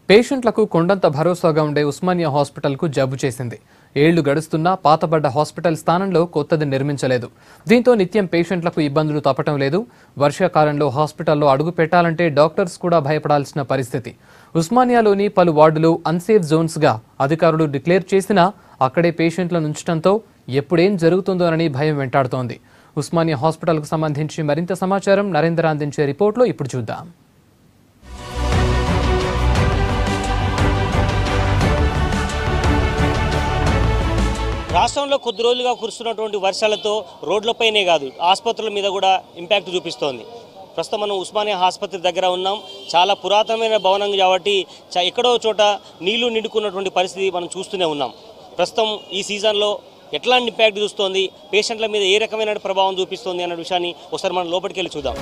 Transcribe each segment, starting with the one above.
పేషెంట్లకు కొండంత భరోసాగా ఉండే ఉస్మానియా హాస్పిటల్కు జబ్బు చేసింది ఏళ్లు గడుస్తున్నా పాతబడ్డ హాస్పిటల్ స్థానంలో కొత్తది నిర్మించలేదు దీంతో నిత్యం పేషెంట్లకు ఇబ్బందులు తప్పటం లేదు వర్షాకాలంలో హాస్పిటల్లో అడుగు పెట్టాలంటే డాక్టర్స్ కూడా భయపడాల్సిన పరిస్థితి ఉస్మానియాలోని పలు వార్డులు అన్సేఫ్ జోన్స్గా అధికారులు డిక్లేర్ చేసినా అక్కడే పేషెంట్లను ఉంచడంతో ఎప్పుడేం జరుగుతుందోనని భయం వెంటాడుతోంది ఉస్మానియా హాస్పిటల్కు సంబంధించి మరింత సమాచారం నరేంద్ర అందించే రిపోర్ట్లో ఇప్పుడు చూద్దాం రాష్ట్రంలో కొద్ది రోజులుగా కురుస్తున్నటువంటి వర్షాలతో రోడ్లపైనే కాదు ఆసుపత్రుల మీద కూడా ఇంపాక్ట్ చూపిస్తోంది ప్రస్తుతం మనం ఉస్మానియా ఆసుపత్రి దగ్గర ఉన్నాం చాలా పురాతనమైన భవనం కాబట్టి చ- ఎక్కడో చోట నీళ్లు నిండుకున్నటువంటి పరిస్థితి మనం చూస్తూనే ఉన్నాం ప్రస్తుతం ఈ సీజన్లో ఎట్లాంటి ఇంపాక్ట్ చూస్తోంది పేషెంట్ల మీద ఏ రకమైన ప్రభావం చూపిస్తోంది అన్న విషయాన్ని ఒకసారి మనం లోపలికి వెళ్ళి చూద్దాం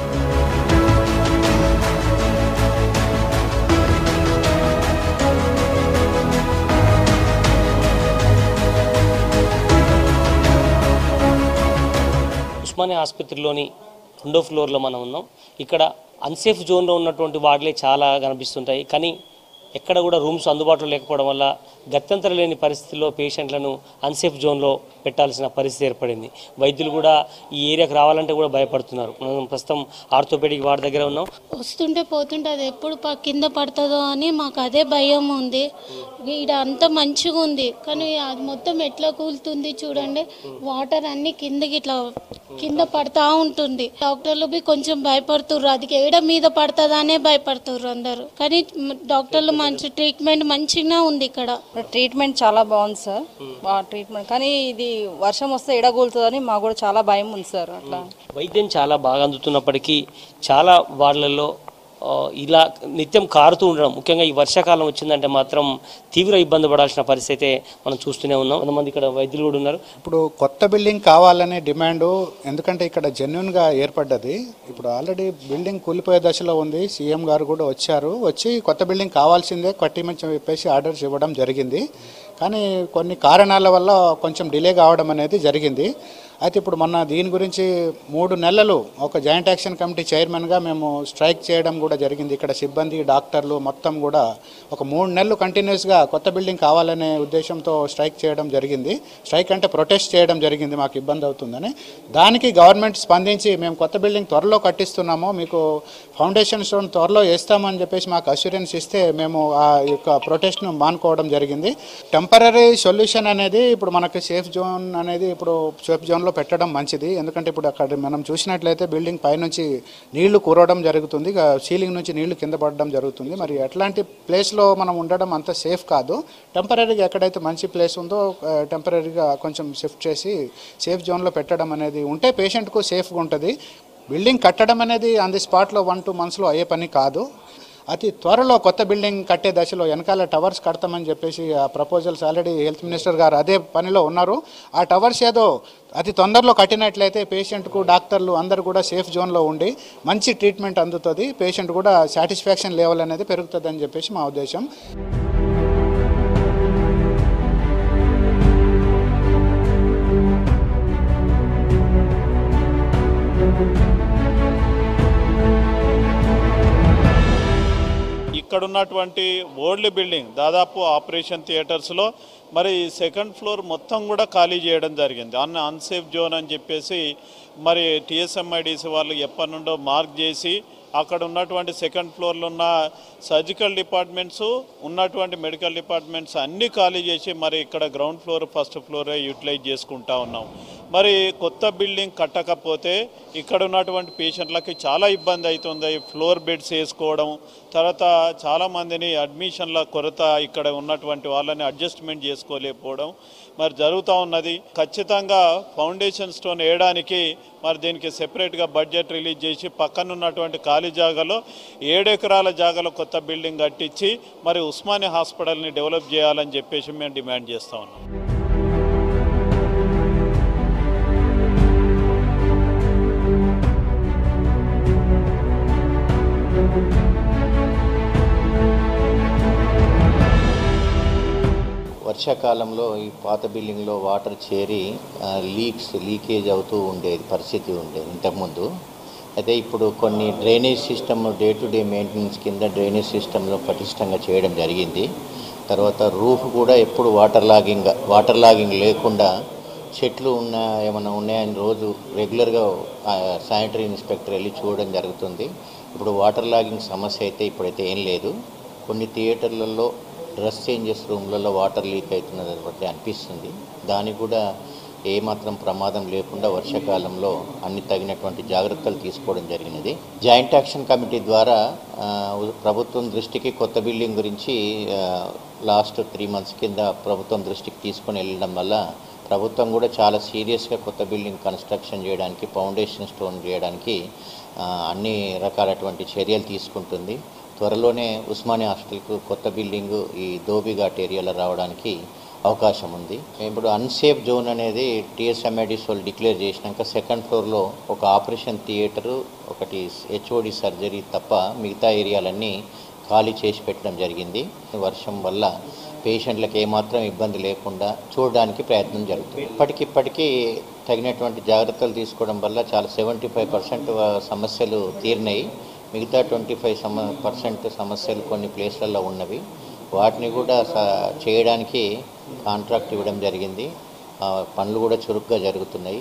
ఉస్మానియా ఆసుపత్రిలోని రెండో ఫ్లోర్లో మనం ఉన్నాం ఇక్కడ అన్సేఫ్ జోన్లో ఉన్నటువంటి వార్డులే చాలా కనిపిస్తుంటాయి కానీ ఎక్కడ కూడా రూమ్స్ అందుబాటులో లేకపోవడం వల్ల గత్యంతరం లేని పరిస్థితుల్లో పేషెంట్లను అన్సేఫ్ జోన్లో పెట్టాల్సిన పరిస్థితి ఏర్పడింది వైద్యులు కూడా ఈ ఏరియాకి రావాలంటే కూడా భయపడుతున్నారు మనం ప్రస్తుతం ఆర్థోపెడిక్ వార్డు దగ్గర ఉన్నాం వస్తుంటే పోతుంటే అది ఎప్పుడు ప- కింద పడుతుందో అని మాకు అదే భయం ఉంది ఈడ అంత మంచిగా ఉంది కానీ అది మొత్తం ఎట్లా కూలుతుంది చూడండి వాటర్ అన్ని కిందకి ఇట్లా కింద పడతా ఉంటుంది డాక్టర్లు బి కొంచెం భయపడుతుర్రు అది ఏడ మీద పడుతుందా అనే భయపడుతుర్రు అందరు కానీ మ్, డాక్టర్లు మంచి ట్రీట్మెంట్ మంచిగా ఉంది ఇక్కడ ట్రీట్మెంట్ చాలా బాగుంది సార్ బాగా ట్రీట్మెంట్ కానీ ఇది వర్షం వస్తే ఎడగోలుతుందని మాకు కూడా చాలా భయం ఉంది సార్ అట్లా వైద్యం చాలా బాగా అందుతున్నప్పటికీ చాలా వార్డులలో ఆ, ఇలా నిత్యం కారుతూ ఉండడం ముఖ్యంగా ఈ వర్షాకాలం వచ్చిందంటే మాత్రం తీవ్ర ఇబ్బంది పడాల్సిన పరిస్థితి అయితే మనం చూస్తూనే ఉన్నాం కొంతమంది ఇక్కడ వైద్యులు కూడా ఉన్నారు ఇప్పుడు కొత్త బిల్డింగ్ కావాలనే డిమాండు ఎందుకంటే ఇక్కడ జెన్యున్గా ఏర్పడ్డది ఇప్పుడు ఆల్రెడీ బిల్డింగ్ కూలిపోయే దశలో ఉంది సీఎం గారు కూడా వచ్చారు వచ్చి కొత్త బిల్డింగ్ కావాల్సిందే కట్టిమని చెప్పేసి ఆర్డర్స్ ఇవ్వడం జరిగింది కానీ కొన్ని కారణాల వల్ల కొంచెం డిలే కావడం అనేది జరిగింది అయితే ఇప్పుడు మొన్న దీని గురించి మూడు నెలలు ఒక జాయింట్ యాక్షన్ కమిటీ చైర్మన్గా మేము స్ట్రైక్ చేయడం కూడా జరిగింది ఇక్కడ సిబ్బంది డాక్టర్లు మొత్తం కూడా ఒక మూడు నెలలు కంటిన్యూస్గా కొత్త బిల్డింగ్ కావాలనే ఉద్దేశంతో స్ట్రైక్ చేయడం జరిగింది స్ట్రైక్ అంటే ప్రొటెస్ట్ చేయడం జరిగింది మాకు ఇబ్బంది అవుతుందని దానికి గవర్నమెంట్ స్పందించి మేము కొత్త బిల్డింగ్ త్వరలో కట్టిస్తున్నాము మీకు ఫౌండేషన్ స్టోన్ త్వరలో వేస్తామని చెప్పేసి మాకు అష్యూరెన్స్ ఇస్తే మేము ఆ యొక్క ప్రొటెస్ట్ను మానుకోవడం జరిగింది టెంపరీ సొల్యూషన్ అనేది ఇప్పుడు మనకి సేఫ్ జోన్ అనేది ఇప్పుడు సేఫ్ జోన్లో పెట్టడం మంచిది ఎందుకంటే ఇప్పుడు అక్కడ మనం చూసినట్లయితే బిల్డింగ్ పైనుంచి నీళ్లు కూరడం జరుగుతుంది ఇక సీలింగ్ నుంచి నీళ్లు కింద పడడం జరుగుతుంది మరి ఎట్లాంటి ప్లేస్లో మనం ఉండడం అంత సేఫ్ కాదు టెంపరీగా ఎక్కడైతే మంచి ప్లేస్ ఉందో టెంపరీగా కొంచెం షిఫ్ట్ చేసి సేఫ్ జోన్లో పెట్టడం అనేది ఉంటే పేషెంట్కు సేఫ్గా ఉంటుంది బిల్డింగ్ కట్టడం అనేది ఆన్ ది స్పాట్లో వన్ టూ మంత్స్లో అయ్యే పని కాదు అతి త్వరలో కొత్త బిల్డింగ్ కట్టే దశలో వెనకాల టవర్స్ కడతామని చెప్పేసి ఆ ప్రపోజల్స్ ఆల్రెడీ హెల్త్ మినిస్టర్ గారు అదే పనిలో ఉన్నారు ఆ టవర్స్ ఏదో అతి తొందరలో కట్టినట్లయితే పేషెంట్కు డాక్టర్లు అందరూ కూడా సేఫ్ జోన్లో ఉండి మంచి ట్రీట్మెంట్ అందుతుంది పేషెంట్ కూడా సాటిస్ఫాక్షన్ లెవెల్ అనేది పెరుగుతుందని చెప్పేసి మా ఉద్దేశం ఇక్కడ ఉన్నటువంటి ఓల్డ్ బిల్డింగ్ దాదాపు ఆపరేషన్ థియేటర్స్లో మరి సెకండ్ ఫ్లోర్ మొత్తం కూడా ఖాళీ చేయడం జరిగింది అన్ అన్సేఫ్ జోన్ అని చెప్పేసి మరి టీఎస్ఎంఐడిసి వాళ్ళు ఎప్పటి నుండో మార్క్ చేసి అక్కడ ఉన్నటువంటి సెకండ్ ఫ్లోర్లో ఉన్న సర్జికల్ డిపార్ట్మెంట్స్ ఉన్నటువంటి మెడికల్ డిపార్ట్మెంట్స్ అన్నీ ఖాళీ చేసి మరి ఇక్కడ గ్రౌండ్ ఫ్లోర్ ఫస్ట్ ఫ్లోరే యూటిలైజ్ చేసుకుంటా ఉన్నాం మరి కొత్త బిల్డింగ్ కట్టకపోతే ఇక్కడ ఉన్నటువంటి పేషెంట్లకి చాలా ఇబ్బంది అవుతుంది ఫ్లోర్ బెడ్స్ వేసుకోవడం తర్వాత చాలామందిని అడ్మిషన్ల కొరత ఇక్కడ ఉన్నటువంటి వాళ్ళని అడ్జస్ట్మెంట్ చేసుకోలేకపోవడం మరి జరుగుతూ ఉన్నది ఖచ్చితంగా ఫౌండేషన్ స్టోన్ వేయడానికి మరి దీనికి సెపరేట్గా బడ్జెట్ రిలీజ్ చేసి పక్కన ఉన్నటువంటి ఖాళీ జాగాలో ఏడు ఎకరాల జాగాలో కొత్త బిల్డింగ్ కట్టించి మరి ఉస్మానియా హాస్పిటల్ని డెవలప్ చేయాలని చెప్పేసి మేము డిమాండ్ చేస్తూ ఉన్నాం వర్షాకాలంలో ఈ పాత బిల్డింగ్లో వాటర్ చేరి ఆ, లీక్స్ లీకేజ్ అవుతూ ఉండేది పరిస్థితి ఉండేది ఇంతకుముందు అయితే ఇప్పుడు కొన్ని drainage system day to day maintenance కింద డ్రైనేజ్ సిస్టంలో పటిష్టంగా చేయడం జరిగింది తర్వాత రూఫ్ కూడా ఎప్పుడు వాటర్ లాగింగ్ వాటర్ లాగింగ్ లేకుండా చెట్లు ఉన్న ఏమైనా ఉన్నాయని రోజు రెగ్యులర్గా శానిటరీ ఇన్స్పెక్టర్ వెళ్ళి చూడడం జరుగుతుంది ఇప్పుడు వాటర్ లాగింగ్ సమస్య అయితే ఇప్పుడైతే ఏం లేదు కొన్ని థియేటర్లలో డ్రెస్ చేంజెస్ రూమ్లలో వాటర్ లీక్ అవుతున్నది బట్టి అనిపిస్తుంది దానికి కూడా ఏమాత్రం ప్రమాదం లేకుండా వర్షాకాలంలో అన్ని తగినటువంటి జాగ్రత్తలు తీసుకోవడం జరిగినది జాయింట్ యాక్షన్ కమిటీ ద్వారా ఆ, ప్రభుత్వం దృష్టికి కొత్త బిల్డింగ్ గురించి ఆ, లాస్ట్ త్రీ మంత్స్ కింద ప్రభుత్వం దృష్టికి తీసుకొని వెళ్ళడం వల్ల ప్రభుత్వం కూడా చాలా సీరియస్గా కొత్త బిల్డింగ్ కన్స్ట్రక్షన్ చేయడానికి ఫౌండేషన్ స్టోన్ చేయడానికి ఆ, అన్ని రకాలటువంటి చర్యలు తీసుకుంటుంది త్వరలోనే ఉస్మానియా హాస్టల్కు కొత్త బిల్డింగు ఈ ధోబిఘాట్ ఏరియాలో రావడానికి అవకాశం ఉంది ఇప్పుడు అన్సేఫ్ జోన్ అనేది టీఎస్ఎంఐడిస్ వాళ్ళు డిక్లేర్ చేసినాక సెకండ్ ఫ్లోర్లో ఒక ఆపరేషన్ థియేటరు ఒకటి హెచ్ఓడి సర్జరీ తప్ప మిగతా ఏరియాలన్నీ ఖాళీ చేసి పెట్టడం జరిగింది వర్షం వల్ల పేషెంట్లకు ఏమాత్రం ఇబ్బంది లేకుండా చూడడానికి ప్రయత్నం జరుగుతుంది ఇప్పటికిప్పటికీ తగినటువంటి జాగ్రత్తలు తీసుకోవడం వల్ల చాలా సెవెంటీ ఫైవ్ పర్సెంట్ సమస్యలు తీరినాయి మిగతా ట్వంటీ ఫైవ్ సమ పర్సెంట్ సమస్యలు కొన్ని ప్లేస్లలో ఉన్నవి వాటిని కూడా స- చేయడానికి కాంట్రాక్ట్ ఇవ్వడం జరిగింది ఆ పనులు కూడా చురుగ్గా జరుగుతున్నాయి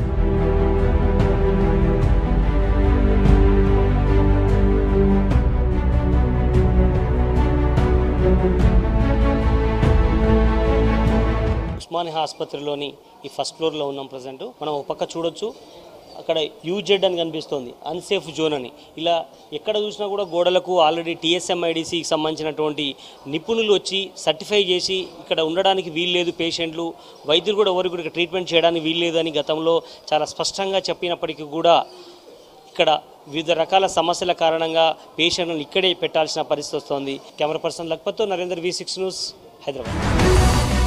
ఉస్మానియా ఆసుపత్రిలోని ఈ ఫస్ట్ ఫ్లోర్లో ఉన్నాం ప్రజెంట్ మనం ఒక పక్క చూడొచ్చు అక్కడ యూజెడ్ అని కనిపిస్తోంది అన్సేఫ్ జోన్ అని ఇలా ఎక్కడ చూసినా కూడా గోడలకు ఆల్రెడీ టీఎస్ఎంఐడిసికి సంబంధించినటువంటి నిపుణులు వచ్చి సర్టిఫై చేసి ఇక్కడ ఉండడానికి వీల్లేదు పేషెంట్లు వైద్యులు కూడా ఎవరికి కూడా ట్రీట్మెంట్ చేయడానికి వీల్లేదు అని గతంలో చాలా స్పష్టంగా చెప్పినప్పటికీ కూడా ఇక్కడ వివిధ రకాల సమస్యల కారణంగా పేషెంట్లను ఇక్కడే పెట్టాల్సిన పరిస్థితి వస్తోంది కెమెరా పర్సన్ లక్పత్తో Narender V six news Hyderabad